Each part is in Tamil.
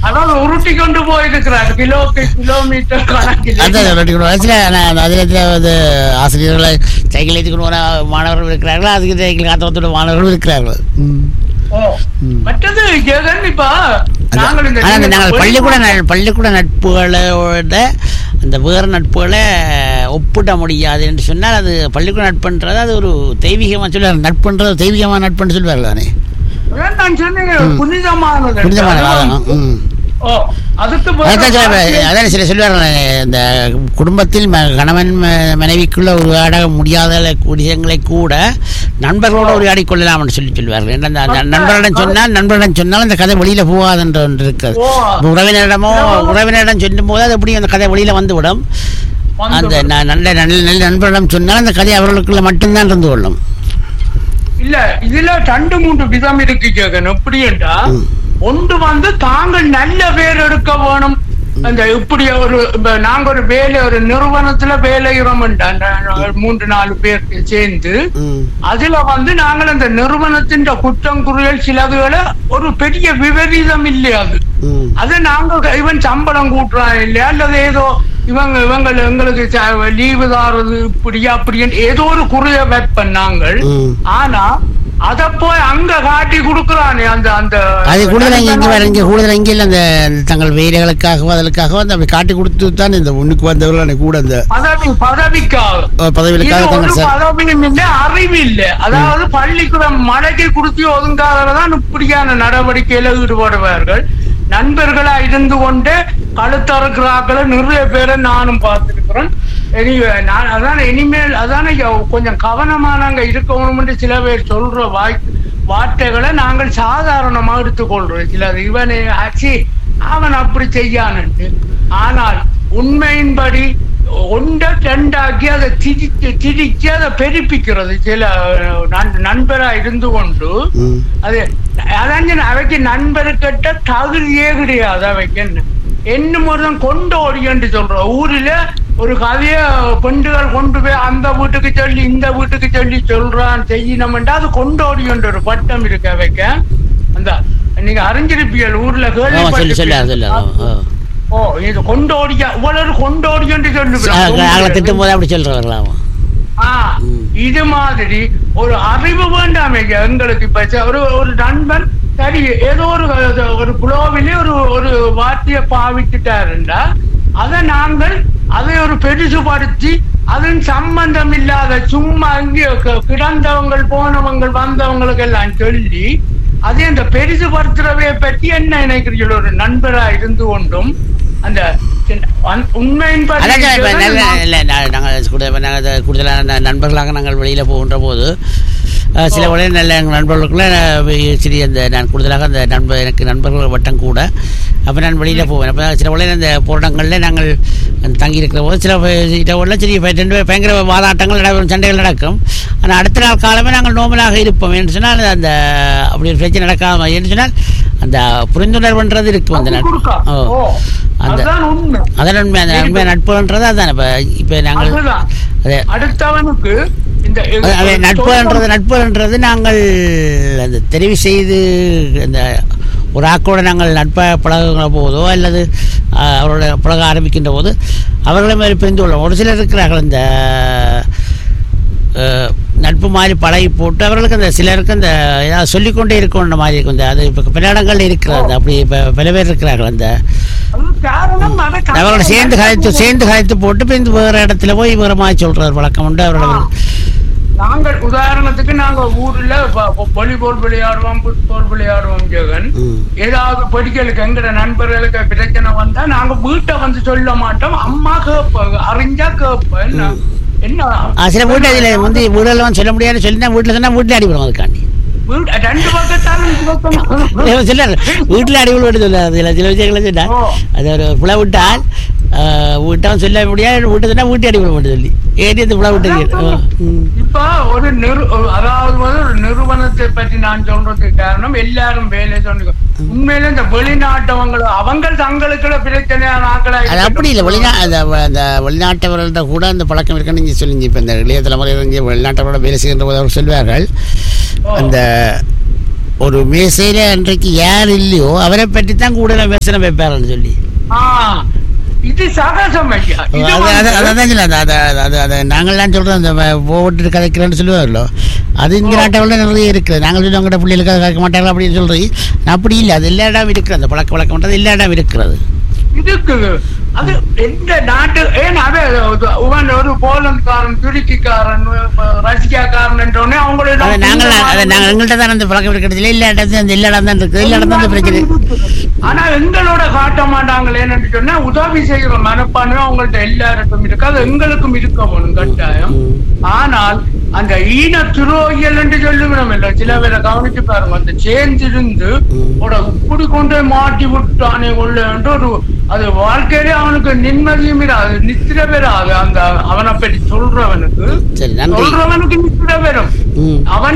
அதாவது உருட்டி கொண்டு போயிருக்கிறார் கிலோக்கு கிலோமீட்டர் கணக்கில் அதான் ரெண்டு மூணு வயசுல நான் அதில் வந்து ஆசிரியர்களை சைக்கிள் ஏற்றிக்கொண்டு போன மாணவர்கள் இருக்கிறார்கள் அதுக்கு சைக்கிள் காத்தோட மாணவர்கள் இருக்கிறார்கள் ம். ஓ. மற்றது ஜெகன் இப்ப நாங்கள் இந்த ஆனால் அந்த நாங்கள் பள்ளிக்கூட ந- பள்ளிக்கூட நட்புகளோட அந்த வேறு நட்புகளை ஒப்பிட முடியாது என்று சொன்னால் அது பள்ளிக்கூட நட்புன்றது அது ஒரு தெய்வீகமாக சொல்லுவார் நட்புன்றது தெய்வீகமான நட்புன்னு சொல்லுவார்கள் தானே அதான் நான் சொன்னேன் புனிதமானது புனிதமான அதான், ம் ஓ அதுக்கு அதான் சொல்ல- பிறகு அதான் சில சொல்லுவார்கள் இந்த குடும்பத்தில் ம- கணவன் ம- மனைவிக்குள்ள உரையாட முடியாத விஷயங்களை கூட நண்பர்களோடு உரையாடி கொள்ளலாம் என்று சொல்லி சொல்லுவார்கள் ஏன்னா அந்த அந்த நண்பரிடம் சொன்னால் நண்பரிடம் சொன்னால் அந்த கதை வெளியில போகாதுன்ற ஒன்று இருக்குது ஓ. இப்ப உறவினரிடமோ உறவினரிடம் சொல்லும் போது அது எப்படி அந்த கதை வெளியில வந்துவிடும் அந்த வந்துவிடும். ந- நல்ல நல்ல நல்ல நண்பரிடம் சொன்னால் அந்த கதை அவர்களுக்குள்ள மட்டும்தான் இருந்து கொள்ளும் இல்ல இதுல ரெண்டு மூன்று விதம் இருக்கு ஜெகன் எப்படி என்றா ஒன்று வந்து தாங்கள் நல்ல பேர் எடுக்க வேணும் அந்த இப்படி ஒரு இப்ப நாங்க ஒரு வேலை ஒரு நிறுவனத்துல வேலைகிறோம் மூன்று நாலு பேர் சேர்ந்து ம் அதுல வந்து நாங்கள் அந்த நிறுவனத்தின் குற்றம் குறைகள் சிலதுகளை ஒரு பெரிய விபரீதம் இல்லையா அது ம் அது நாங்க இவன் சம்பளம் கூட்டுறான் இல்லையா அல்லது ஏதோ இவங்க இவங்க எங்களுக்கு லீவு தாரது இப்படி அப்படின்னு ஏதோ ஒரு குறைய வைப்பேன் நாங்கள் ம். ஆனா அத போய் அங்க காட்டி கொடுக்கறானே அந்த அந்த அது கூடுதல் இங்கே இங்கே வேற இங்கே கூடுதல் இங்கே இல்லை அந்த தங்கள் வேலைகளுக்காகவோ அதற்காகவோ அந்த அப்படி காட்டி கொடுத்து தான் இந்த ஒண்ணுக்கு வந்தவர்கள் கூட அந்த பதவி பதவிக்காக அஹ், பதவிகளுக்காக இது தங்கள் ஒரு சார் பதவியும் இல்லை அறிவு இல்லை அதாவது பள்ளிக்கூடம் மழைக்கு குடுத்தி ஒதுங்காததான் இப்படியான நடவடிக்கையில ஈடுபடுவார்கள் நண்பர்களா இருந்து கொண்டு கழுத்தறுக்கிறாக்களை நிறைய பேரை நானும் பார்த்திருக்கிறேன் Anyway, நான் அதான் இனிமேல் அதான கொஞ்சம் கவனமா நாங்க இருக்கணும்னு சில பேர் சொல்ற வாய் வார்த்தைகளை நாங்கள் சாதாரணமா எடுத்துக்கொள்றோம் சில இவனை ஆச்சு அவன் அப்படி செய்யானுட்டு ஆனால் உண்மையின்படி ஒன்றை ரெண்டாக்கி அதை திரிச்சு திரிச்சு அதை பெருப்பிக்கிறது சில நண்- நண்பரா இருந்து கொண்டு ம். அது அதான் சொன்னேன், அவைக்கு நண்பர்கிட்ட தகுதியே கிடையாது அவைக்கு என்ன என்னும் ஒருத்தன் கொண்டு ஓடியன்று சொல்றோம் ஊர்ல ஒரு கதைய பெண்டுகள் கொண்டு போய் அந்த வீட்டுக்கு சொல்லி இந்த வீட்டுக்கு சொல்லி சொல்றான் செய்யணும்ன்றா அது கொண்டு ஓடியன்ற ஒரு பட்டம் இருக்கு அவைக்க அந்த நீங்க அறிஞ்சிருப்பீர்கள் ஊர்ல ஆமா சொல்லி சொல்லி கேள்விப்பட்டிருப்பீர்கள். சொல்லி ஓ இது கொண்டோடியா இவ்வளவு கொண்டோடியன்று அவங்கள சொல்லு திட்டும் போது அப்படி சொல்றவர்களாமா ஆ, இது மாதிரி ஒரு அறிவு வேண்டாமே எங்களுக்கு இப்ப ச- ஒரு ஒரு நண்பன் சரி ஏதோ ஒரு ஒரு புலோவிலே ஒரு ஒரு வார்த்தையை பாவிக்கிட்டாருண்டா அதை நாங்கள் அதை ஒரு பெருசுபடுத்தி அதன் சம்பந்தம் இல்லாத சும்மா அங்கே க- கிடந்தவங்கள் போனவங்கள் வந்தவங்களுக்கு எல்லாம் சொல்லி அதே அந்த பெருசுபடுத்துறவைய பற்றி என்ன நினைக்கிறீர்கள் ஒரு நண்பரா இருந்து கொண்டும் அந்த உண்மையின்படி அதான் இப்ப நல்ல இல்லை நாங்கள் கூட இப்ப நாங்கள் அது கூடுதலான ந- நண்பர்களாக நாங்கள் வெளியில் போகின்ற போது அஹ், சில உடனே நல்ல எங்கள் நண்பர்களுக்குள்ள அஹ், சரி அந்த நான் கூடுதலாக அந்த நண்பர் எனக்கு நண்பர்கள் வட்டம் கூட அப்போ நான் வெளியில் போவேன் அப்போ சில உடனே அந்த போராட்டங்களில் நாங்கள் தங்கி இருக்கிற போது சில இடவுள்ள சரி இப்ப ரெண்டு பேர் பயங்கர வாதாட்டங்கள் நடைபெறும் சண்டைகள் நடக்கும் ஆனால் அடுத்த நாள் காலமே நாங்கள் நோமலாக இருப்போம் என்று சொன்னால் அந்த அப்படி ஒரு பிரச்சனை நடக்காம என்று சொன்னால் அந்த புரிந்துணர்வுன்றது இருக்கும் அந்த நட்பு கொடுக்கா. ஓ ஓ, அந்த அதுதான் உண்மை அதான் உண்மை அந்த உண்மை நட்புன்றது அதான் இப்போ இப்போ நாங்கள் அதுதான். அது அடுத்தவனுக்கு இந்த அது- அது நட்புன்றது நட்புன்றது நாங்கள் அந்த தெரிவு செய்து அந்த ஒரு ஆக்கோட நாங்கள் நட்பாக பழகுகிற போதோ அல்லது ஆஹ், அவரோட பழக ஆரம்பிக்கின்ற போது அவர்களை மாதிரி புரிந்து கொள்ளும் ஒரு சிலர் இருக்கிறார்கள் இந்த ஆஹ், நட்பு மாதிரி பழகி போட்டு அவர்களுக்கு அந்த சிலருக்கு அந்த ஏதாவது சொல்லிக்கொண்டே இருக்கணுன்ற மாதிரி இருக்கும் இந்த அது இப்போ பல இடங்கள்ல இருக்கிறது அப்படி இப்போ பல பேர் இருக்கிறார்கள் அந்த அது காரணம் அதை அவரோட சேர்ந்து கலைத்து சேர்ந்து கலைத்து போட்டு இப்போ இந்த வேறு இடத்துல போய் வேறு மாதிரி சொல்கிற வழக்கம் உண்டு அவரோட நாங்கள் உதாரணத்துக்கு நாங்க ஊர்ல வாலிபால் விளையாடுவோம் ஃபுட்பால் விளையாடுவோம் ஜெகன் ம் ஏதாவது படிகளுக்கு எங்கட நண்பர்களுக்கு பிரச்சனை வந்தா நாங்க வீட்டை வந்து சொல்ல மாட்டோம் அம்மா கேட்பாங்க அறிஞ்சா கேட்பேன் என்ன என்ன ஆ, சில வீட்டு அதில் வந்து வீடுலாம் சொல்ல முடியாதுன்னு சொல்லி வீட்டில் சொன்னால் வீட்டில் அடிபடும் அதுக்காண்டி வீட்டு- ரெண்டு பக்கத்தாலும் சிலர் வீட்டில் அடிபடு விட்டு சொல்லாது சில சில விஷயங்களை சொன்னா ஓ. அது ஒரு புல விட்டால் வீட்டம் சொல்ல முடியாது வீட்டை சொன்னால் வீட்டு அடிபட மட்டும் சொல்லி ஏறி அந்த புல விட்டு ம் இப்ப ஒரு நிறு அதாவது வந்து ஒரு நிறுவனத்தை பற்றி நான் சொல்றதுக்கு காரணம் எல்லாரும் வேலை சொன்ன உண்மையில இந்த வெளிநாட்டவங்க அவங்க தங்களுக்குள்ள பிரச்சனையான ஆக்களா அது அப்படி இல்லை வெளிநா அந்த அந்த வெளிநாட்டவர்கள்ட்ட கூட அந்த பழக்கம் இருக்குன்னு நீங்கள் சொல்லுங்க இப்போ இந்த இளைய தலைமுறையில் இங்கே வெளிநாட்டவரோட வேலை செய்கின்ற போது அவர் சொல்வார்கள் அந்த ஒரு மேசையில அன்றைக்கு யார் இல்லையோ அவரை பற்றி தான் கூட விமர்சனம் வைப்பாருன்னு சொல்லி ஆ, இது சகஜம் ஐயா இது அது- அது- வந்து- அதான் சொல்ல அது அது அது அது நாங்கள்லாம் சொல்கிறோம் அந்த போட்டு கதைக்கிறேன்னு சொல்லுவார்களோ அது இங்கே நாட்டவில் நிறைய இருக்குது நாங்கள் சொல்லி அவங்கள்ட்ட பிள்ளைகளுக்கு அதை கதைக்க மாட்டாங்க அப்படின்னு சொல்கிறீ அப்படி இல்லை அது எல்லா இடம் இருக்கிறது அந்த பழக்க வழக்கம்ன்றது எல்லா இடம் இருக்கிறது இருக்குது அது எந்த நாட்டு ஏன் அது உவன் ஒரு போலந்துக்காரன் துருக்கிக்காரன் ரஷ்யாக்காரன் என்றோடனே அவங்களோட அதை நாங்கள் அதை நாங்கள் எங்கள்கிட்ட தான் அந்த பழக்கம் இருக்கிறது இல்லை எல்லா இடத்துல அந்த எல்லா இடம் தான் இருக்குது எல்லா இடம் தான் அந்த பிரச்சனை ஆனா எங்களோட காட்ட மாட்டாங்களே என்று சொன்னா உதவி செய்யற மனப்பான்மை அவங்கள்ட்ட எல்லாருக்கும் இருக்கு அது எங்களுக்கும் இருக்க வேணும் கட்டாயம் ம். ஆனால் அந்த ஈன துரோகியல் என்று சொல்லுகிறோம் இல்ல சில பேரை கவனிச்சு பாருங்க அந்த சேர்ந்திருந்து ம். ஒரு இப்படி கொண்டு போய் மாட்டி விட்டானே கொள்ள என்று ஒரு அது வாழ்க்கையிலே அவனுக்கு நிம்மதியும் இராது நித்திர பெறாது அந்த அவனை பற்றி சொல்றவனுக்கு சரி நன்றி சொல்றவனுக்கு நித்திர பெறும் ம் அவன்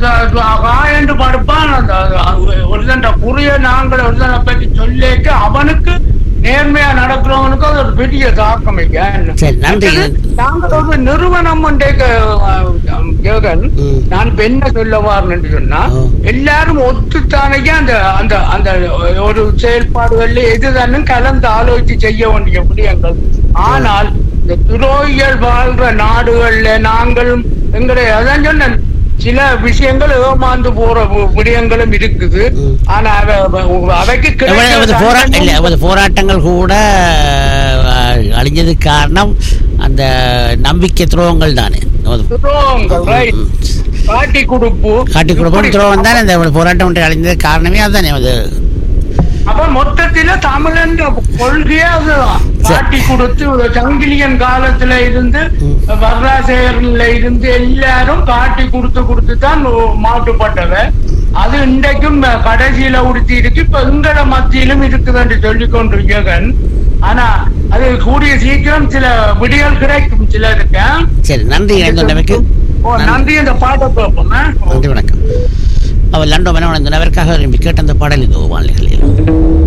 காயண்டு படுப்பான் அந்த ஒருதண்ட புரிய நாங்கள் ஒருதனை பற்றி சொல்லிட்டு அவனுக்கு நேர்மையா நடக்கிறவனுக்கு அது ஒரு பெரிய தாக்கம் ஐயா. சரி, நன்றி. நாங்கள் ஒரு நிறுவனம் ஒன்றே ஜெகன் ம். நான் இப்ப என்ன சொல்ல வாரேன்னு சொன்னா ஆ. எல்லாரும் ஒத்துத்தானே அந்த அந்த அந்த ஒரு செயல்பாடுகள்ல எதுதானும் கலந்து ஆலோசித்து செய்ய வேண்டிய விடயங்கள் ஆனால் இந்த துரோகிகள் வாழ்ற நாடுகள்ல நாங்களும் எங்களுடைய அதான் சொன்னேன் சில விஷயங்கள் ஏமாந்து போற வி- விடயங்களும் இருக்குது ம். ஆனா அவ- அவ- அவைக்கு எவ்வளவு கிடைக்கிற போராட்டம் இல்லை தண்டனை- எவ்வளவு போராட்டங்கள் கூட அஹ், அழிஞ்சதுக்கு காரணம் அந்த நம்பிக்கை துரோகங்கள் தானே எவ்வளவு- துரோகங்கள் right. ம். காட்டி கொடுப்பு காட்டி கொடுப்போம் துரோகம் தானே இந்த எவ்வளவு போராட்டம் ஒன்று அழிஞ்சது காரணமே அதுதானே அது அப்ப மொத்தத்தில தமிழன் கொள்கையே அதுதான் காட்டி கொடுத்து ஒரு சங்கிலியன் காலத்துல இருந்து ம். வரலாசேகர்ல இருந்து எல்லாரும் காட்டி கொடுத்து கொடுத்து தான் மாட்டுப்பட்டவ அது இன்றைக்கும் கடைசியில உடுத்தி இருக்கு இப்ப எங்கட மத்தியிலும் இருக்குதுன்னு சொல்லி கொண்டிருக்கேன் ஆனா அது கூடிய சீக்கிரம் சில விடியல் கிடைக்கும் சிலருக்கு சரி நன்றி இணைந்தமைக்கு ஓ, நன்றி இந்த பாட்டை பார்ப்போம் நன்றி வணக்கம் அவர் லண்டோ மனவன் இந்த நபருக்காக விரும்பி கேட்ட அந்த பாடல் இது வானிலைகளில்